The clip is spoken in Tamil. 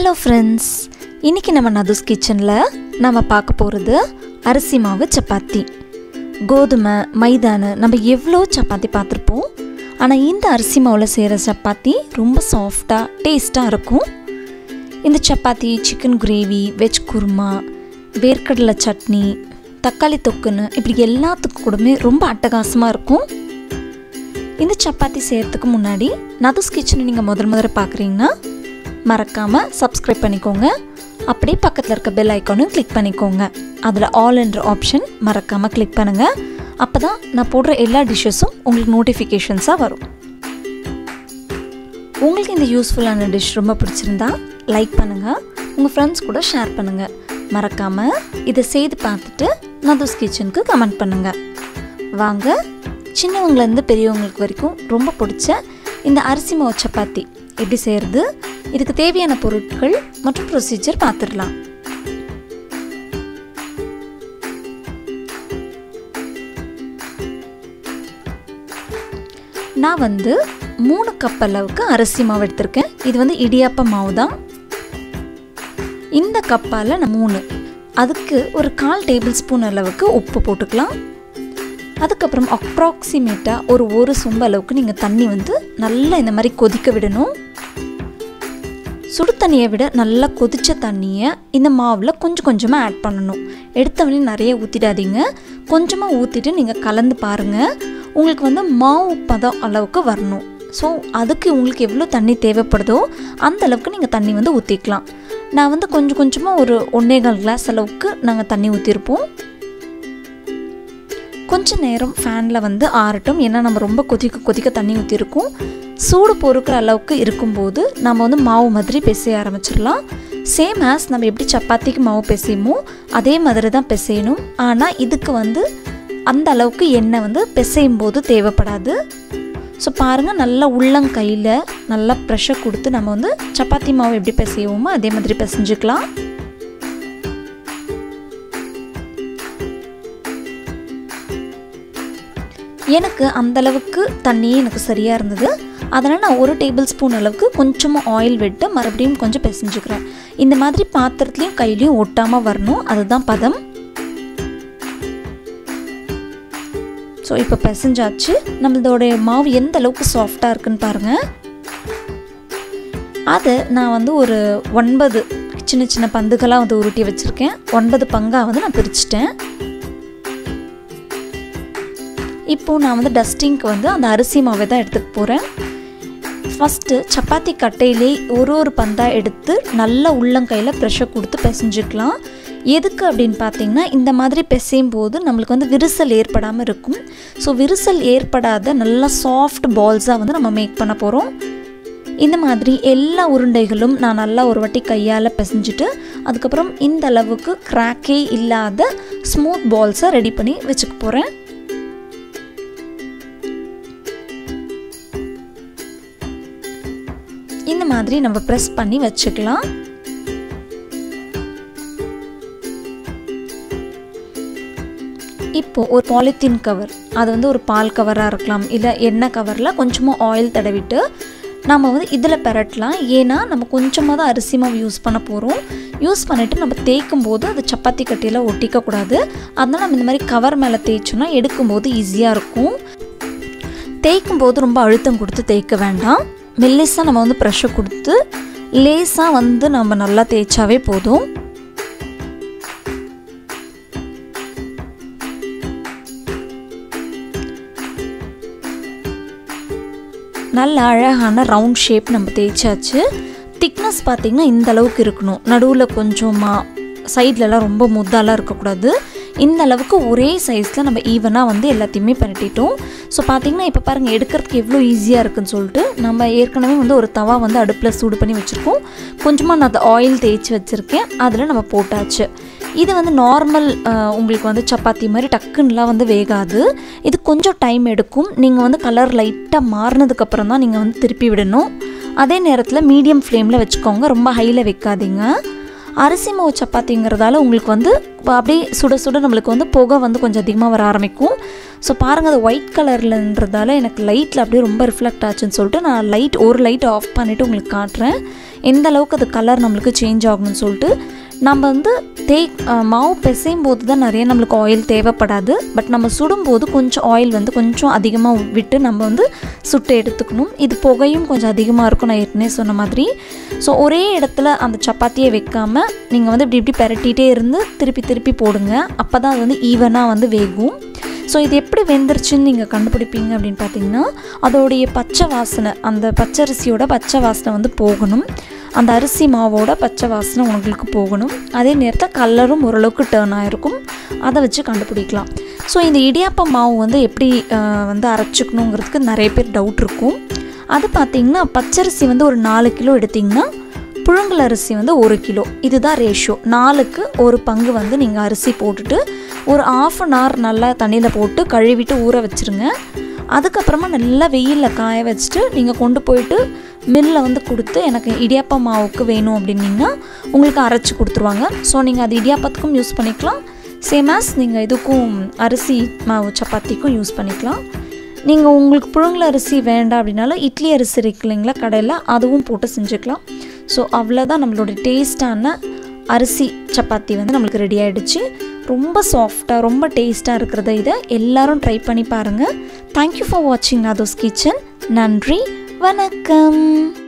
ஹலோ ஃப்ரெண்ட்ஸ் இன்றைக்கி நம்ம நதுஸ் கிச்சனில் நம்ம பார்க்க போகிறது அரிசி மாவு சப்பாத்தி கோதுமை மைதானு நம்ம எவ்வளோ சப்பாத்தி பார்த்துருப்போம் ஆனால் இந்த அரிசி மாவில் செய்கிற சப்பாத்தி ரொம்ப சாஃப்டாக டேஸ்ட்டாக இருக்கும் இந்த chapati chicken gravy veg kurma வேர்க்கடலை சட்னி தக்காளி தொக்குன்னு இப்படி எல்லாத்துக்கு கூடமே ரொம்ப அட்டகாசமாக இருக்கும் இந்த சப்பாத்தி செய்கிறதுக்கு முன்னாடி நதுஸ் கிச்சனை நீங்கள் முதல் முதல்ல பார்க்குறீங்கன்னா மறக்காமல் சப்ஸ்கிரைப் பண்ணிக்கோங்க அப்படியே பக்கத்தில் இருக்க பெல் ஐக்கானும் கிளிக் பண்ணிக்கோங்க அதில் ஆல் என்ற ஆப்ஷன் மறக்காமல் கிளிக் பண்ணுங்கள் அப்போ தான் நான் போடுற எல்லா டிஷ்ஷஸும் உங்களுக்கு நோட்டிஃபிகேஷன்ஸாக வரும் உங்களுக்கு இந்த யூஸ்ஃபுல்லான டிஷ் ரொம்ப பிடிச்சிருந்தா லைக் பண்ணுங்கள் உங்கள் ஃப்ரெண்ட்ஸ் கூட ஷேர் பண்ணுங்கள் மறக்காமல் இதை செய்து பார்த்துட்டு நதுஸ் கிச்சனுக்கு கமெண்ட் பண்ணுங்கள் வாங்க சின்னவங்கலேருந்து பெரியவங்களுக்கு வரைக்கும் ரொம்ப பிடிச்ச இந்த அரிசி மாவு சப்பாத்தி எப்படி செய்கிறது இதுக்கு தேவையான பொருட்கள் மற்றும் ப்ரொசீஜர் பார்த்துடலாம் நான் வந்து மூணு கப் அளவுக்கு அரிசி மாவு எடுத்திருக்கேன் இது வந்து இடியாப்ப மாவு தான் இந்த கப்பால் நான் மூணு அதுக்கு ஒரு கால் டேபிள் ஸ்பூன் அளவுக்கு உப்பு போட்டுக்கலாம் அதுக்கப்புறம் அப்ராக்சிமேட்டாக ஒரு ஒரு சொம்பு அளவுக்கு நீங்கள் தண்ணி வந்து நல்லா இந்த மாதிரி கொதிக்க விடணும் சுடு தண்ணியை விட நல்லா கொதித்த தண்ணியை இந்த மாவில் கொஞ்சம் கொஞ்சமாக ஆட் பண்ணணும் எடுத்தவொடனே நிறைய ஊற்றிடாதீங்க கொஞ்சமாக ஊற்றிட்டு நீங்கள் கலந்து பாருங்கள் உங்களுக்கு வந்து மாவு பதம் அளவுக்கு வரணும் ஸோ அதுக்கு உங்களுக்கு எவ்வளோ தண்ணி தேவைப்படுதோ அந்த அளவுக்கு நீங்கள் தண்ணி வந்து ஊற்றிக்கலாம் நான் வந்து கொஞ்சம் கொஞ்சமாக ஒரு ஒன்றேகால் கிளாஸ் அளவுக்கு நாங்கள் தண்ணி ஊற்றிருப்போம் கொஞ்ச நேரம் ஃபேனில் வந்து ஆறட்டும் ஏன்னா நம்ம ரொம்ப கொதிக்க கொதிக்க தண்ணி ஊற்றிருக்கோம் சூடு பொறுக்கிற அளவுக்கு இருக்கும்போது நம்ம வந்து மாவு மாதிரி பிசைய ஆரம்பிச்சிடலாம் சேம் ஆஸ் நம்ம எப்படி சப்பாத்திக்கு மாவு பிசையுமோ அதே மாதிரி தான் பிசையணும் ஆனால் இதுக்கு வந்து அந்த அளவுக்கு எண்ணெய் வந்து பிசையும் போது தேவைப்படாது ஸோ பாருங்கள் நல்லா உள்ளங்கையில் நல்லா ப்ரெஷர் கொடுத்து நம்ம வந்து சப்பாத்தி மாவு எப்படி பிசைவோமோ அதே மாதிரி பிசைஞ்சுக்கலாம் எனக்கு அந்தளவுக்கு தண்ணியே எனக்கு சரியாக இருந்தது அதனால் நான் ஒரு டேபிள் ஸ்பூன் அளவுக்கு கொஞ்சமாக ஆயில் விட்டு மறுபடியும் கொஞ்சம் பிசைஞ்சுக்கிறேன் இந்த மாதிரி பாத்திரத்துலேயும் கையிலையும் ஒட்டாமல் வரணும் அதுதான் பதம் ஸோ இப்போ பிசைஞ்சாச்சு நம்மளோடைய மாவு எந்த அளவுக்கு சாஃப்டாக இருக்குன்னு பாருங்கள் அதை நான் வந்து ஒரு ஒன்பது சின்ன சின்ன பந்துகளாக வந்து உருட்டி வச்சுருக்கேன் ஒன்பது பங்காக வந்து நான் பிரிச்சிட்டேன் இப்போது நான் வந்து டஸ்டிங்க்கு வந்து அந்த அரிசி மாவை தான் எடுத்துக்க போகிறேன் ஃபஸ்ட்டு சப்பாத்தி கட்டையிலே ஒரு ஒரு பந்தாக எடுத்து நல்லா உள்ளங்கையில் ப்ரெஷர் கொடுத்து பிசைஞ்சுக்கலாம் எதுக்கு அப்படின்னு பார்த்தீங்கன்னா இந்த மாதிரி பிசையும் போது நம்மளுக்கு வந்து விரிசல் ஏற்படாமல் இருக்கும் ஸோ விரிசல் ஏற்படாத நல்லா சாஃப்ட் பால்ஸாக வந்து நம்ம மேக் பண்ண போகிறோம் இந்த மாதிரி எல்லா உருண்டைகளும் நான் நல்லா ஒரு வாட்டி கையால் பிசைஞ்சிட்டு அதுக்கப்புறம் இந்த அளவுக்கு கிராக்கே இல்லாத ஸ்மூத் பால்ஸை ரெடி பண்ணி வச்சுக்க போகிறேன் இந்த மாதிரி நம்ம ப்ரெஸ் பண்ணி வச்சுக்கலாம் இப்போது ஒரு பாலித்தீன் கவர் அது வந்து ஒரு பால் கவராக இருக்கலாம் இல்லை எண்ணெய் கவரில் கொஞ்சமாக ஆயில் தடவிட்டு நம்ம வந்து இதில் பெரட்டலாம் ஏன்னா நம்ம கொஞ்சமாக தான் அரிசி மாவு யூஸ் பண்ண போகிறோம் யூஸ் பண்ணிவிட்டு நம்ம தேய்க்கும் போது அது சப்பாத்தி கட்டியில் ஒட்டிக்கக்கூடாது அதனால் நம்ம இந்த மாதிரி கவர் மேலே தேய்ச்சோன்னா எடுக்கும்போது ஈஸியாக இருக்கும் தேய்க்கும் போது ரொம்ப அழுத்தம் கொடுத்து தேய்க்க வேண்டாம் மெல்லிஸாக நம்ம வந்து ப்ரெஷர் கொடுத்து லேஸாக வந்து நம்ம நல்லா தேய்ச்சாவே போதும் நல்ல அழகான ரவுண்ட் ஷேப் நம்ம தேய்ச்சாச்சு திக்னஸ் பார்த்திங்கன்னா இந்த அளவுக்கு இருக்கணும் நடுவில் கொஞ்சமாக சைட்லலாம் ரொம்ப முத்தாலாம் இருக்கக்கூடாது இந்த அளவுக்கு ஒரே சைஸில் நம்ம ஈவனாக வந்து எல்லாத்தையுமே பண்ணிட்டோம் ஸோ பார்த்திங்கன்னா இப்போ பாருங்கள் எடுக்கிறதுக்கு எவ்வளோ ஈஸியாக இருக்குன்னு சொல்லிட்டு நம்ம ஏற்கனவே வந்து ஒரு தவா வந்து அடுப்பில் சூடு பண்ணி வச்சுருக்கோம் கொஞ்சமாக நான் அதை ஆயில் தேய்ச்சி வச்சுருக்கேன் அதில் நம்ம போட்டாச்சு இது வந்து நார்மல் உங்களுக்கு வந்து சப்பாத்தி மாதிரி டக்குன்னுலாம் வந்து வேகாது இது கொஞ்சம் டைம் எடுக்கும் நீங்கள் வந்து கலர் லைட்டாக மாறினதுக்கப்புறம் தான் நீங்கள் வந்து திருப்பி விடணும் அதே நேரத்தில் மீடியம் ஃப்ளேமில் வச்சுக்கோங்க ரொம்ப ஹையில் வைக்காதீங்க அரிசி மாவு சப்பாத்திங்கிறதால உங்களுக்கு வந்து அப்படியே சுட சுட நம்மளுக்கு வந்து புகை வந்து கொஞ்சம் அதிகமாக வர ஆரம்பிக்கும் ஸோ பாருங்கள் அது ஒயிட் கலர்லன்றதால எனக்கு லைட்டில் அப்படியே ரொம்ப ரிஃப்ளெக்ட் ஆச்சுன்னு சொல்லிட்டு நான் லைட் ஒரு லைட் ஆஃப் பண்ணிவிட்டு உங்களுக்கு காட்டுறேன் எந்த அளவுக்கு அது கலர் நம்மளுக்கு சேஞ்ச் ஆகணும்னு சொல்லிட்டு நம்ம வந்து தேய் அஹ், மாவு பிசையும் போது தான் நிறைய நம்மளுக்கு ஆயில் தேவைப்படாது பட் நம்ம சுடும்போது கொஞ்சம் ஆயில் வந்து கொஞ்சம் அதிகமாக விட்டு நம்ம வந்து சுட்டு எடுத்துக்கணும் இது புகையும் கொஞ்சம் அதிகமாக இருக்கும் நான் ஏற்கனவே சொன்ன மாதிரி ஸோ ஒரே இடத்துல அந்த சப்பாத்தியை வைக்காமல் நீங்கள் வந்து இப்படி இப்படி பெரட்டிகிட்டே இருந்து திருப்பி திருப்பி போடுங்க அப்போ தான் அது வந்து ஈவனாக வந்து வேகும் ஸோ இது எப்படி வெந்துருச்சுன்னு நீங்கள் கண்டுபிடிப்பீங்க அப்படின்னு பார்த்தீங்கன்னா அதோடைய பச்சை வாசனை அந்த பச்சரிசியோட பச்சை வாசனை வந்து போகணும் அந்த அரிசி மாவோட பச்சை வாசனை உங்களுக்கு போகணும் அதே நேரத்தில் கலரும் ஓரளவுக்கு டேர்ன் ஆகிருக்கும் அதை வச்சு கண்டுபிடிக்கலாம் ஸோ இந்த இடியாப்ப மாவு வந்து எப்படி அஹ், வந்து அரைச்சிக்கணுங்கிறதுக்கு நிறைய பேர் டவுட் இருக்கும் அது பார்த்தீங்கன்னா பச்சரிசி வந்து ஒரு நாலு கிலோ எடுத்திங்கன்னா புழுங்கல் அரிசி வந்து ஒரு கிலோ இதுதான் ரேஷியோ நாலுக்கு ஒரு பங்கு வந்து நீங்கள் அரிசி போட்டுட்டு ஒரு ஆஃப் அன் ஹவர் நல்லா தண்ணியில் போட்டு கழுவிட்டு ஊற வச்சுருங்க அதுக்கப்புறமா நல்லா வெயிலில் காய வச்சுட்டு நீங்கள் கொண்டு போயிட்டு மில்லில் வந்து கொடுத்து எனக்கு இடியாப்ப மாவுக்கு வேணும் அப்படின்னீங்கன்னா உங்களுக்கு அரைச்சி கொடுத்துருவாங்க ஸோ நீங்கள் அது இடியாப்பத்துக்கும் யூஸ் பண்ணிக்கலாம் சேம் ஆஸ் நீங்கள் இதுக்கும் அரிசி மாவு சப்பாத்திக்கும் யூஸ் பண்ணிக்கலாம் நீங்கள் உங்களுக்கு புழுங்கல் அரிசி வேண்டாம் அப்படின்னாலும் இட்லி அரிசி இருக்கு இல்லைங்களா கடையில் அதுவும் போட்டு செஞ்சுக்கலாம் ஸோ அவ்வளோதான் நம்மளோட டேஸ்டான அரிசி சப்பாத்தி வந்து நம்மளுக்கு ரெடி ஆகிடுச்சு ரொம்ப சாஃப்டாக ரொம்ப டேஸ்ட்டாக இருக்கிறத இதை எல்லாரும் ட்ரை பண்ணி பாருங்கள் தேங்க்யூ ஃபார் வாட்சிங் நாதோஸ் கிச்சன் நன்றி வணக்கம்